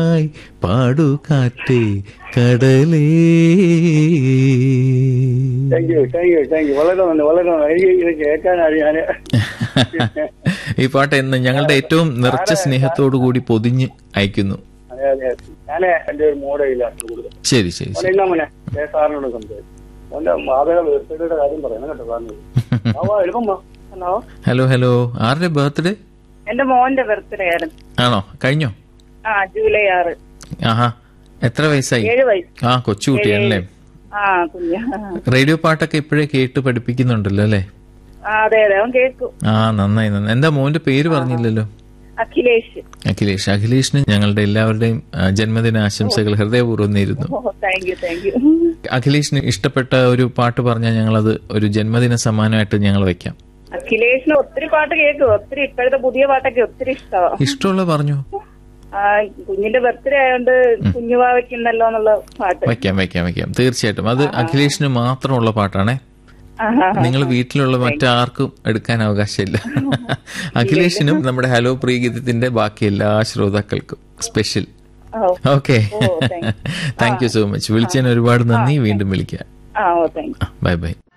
ആയി പാടു കാറ്റേ കടലേ thank you thank you thank you വളരെ നന്ദി വളരെ നന്ദി എനിക്ക് ഇത് കേൾക്കാനാണ് ഞാന് ഈ പാട്ട് എന്ന് ഞങ്ങളുടെ ഏറ്റവും നിറച്ച സ്നേഹത്തോടു കൂടി പൊതിഞ്ഞ് അയക്കുന്നു അതെ അതെ ഞാൻ എന്റെ ഒരു മോഡയില്ല കൂടുതൽ ശരി ശരി മോനെ ശരി എന്നാ മോനെ ഞാൻ സാറിനോട് സംസാരിച്ചു മോന്റെ മാതയുടെ ബർത്ത്ഡേയുടെ കാര്യം പറയണം കേട്ടോ സാറിന് ആ എളുപ്പം വാ. ഹലോ ഹലോ ഹലോ ആരുടെ ബർത്ത്ഡേ എന്റെ മോന്റെ ബർത്ത്ഡേ ആയിരുന്നു ആണോ കഴിഞ്ഞോ ആ ജൂലൈ ആറ് ആഹാ എത്ര വയസ്സായി ഏഴ് വയസ്സ് ആ കൊച്ചുകുട്ടിയാണല്ലേ ആ കുഞ്ഞ റേഡിയോ പാട്ടൊക്കെ ഇപ്പോഴേ കേട്ട് പഠിപ്പിക്കുന്നുണ്ടല്ലോ അല്ലേ ആ അതെ അതെ അവൻ കേൾക്കും ആ നന്നായി നന്നായി എന്താ മോന്റെ പേര് പറഞ്ഞില്ലല്ലോ അഖിലേഷ് അഖിലേഷ് അഖിലേഷിന് ഞങ്ങളുടെ എല്ലാവരുടെയും ആ, ജന്മദിന ആശംസകൾ ഹൃദയപൂർവ്വം നേരുന്നു ഓ താങ്ക് യു താങ്ക് യു അഖിലേഷിന് ഇഷ്ടപ്പെട്ട ഒരു പാട്ട് പറഞ്ഞാൽ ഞങ്ങളത് ഒരു ജന്മദിന സമ്മാനമായിട്ട് ഞങ്ങൾ വെക്കാം അഖിലേഷിന് ഒത്തിരി പാട്ട് കേൾക്കും ഒത്തിരി ഇപ്പോഴത്തെ പുതിയ പാട്ടൊക്കെ ഒത്തിരി ഇഷ്ടമാണ് ഇഷ്ടമുള്ള പറഞ്ഞു ആ കുഞ്ഞിന്റെ ബർത്ത്ഡേ ആയതുകൊണ്ട് കുഞ്ഞുവാ വെക്കുന്നല്ലോ എന്നുള്ള പാട്ട് വെക്കാം വെക്കാം വെക്കാം തീർച്ചയായിട്ടും അത് അഖിലേഷിന് മാത്രമുള്ള പാട്ടാണേ ആഹാ. നിങ്ങൾ വീട്ടിലുള്ള മറ്റാർക്കും എടുക്കാൻ അവകാശമില്ല അഖിലേഷിനും നമ്മുടെ ഹലോ പ്രീഗീതത്തിന്റെ ബാക്കി എല്ലാ ശ്രോതാക്കൾക്കും സ്പെഷ്യൽ ഓ ഓക്കെ ഓ, thank you. Thank you so much വിളിച്ചതിന് ഒരുപാട് നന്ദി വീണ്ടും വിളിക്കാം ആ ഓ താങ്ക് യു ബൈ ബൈ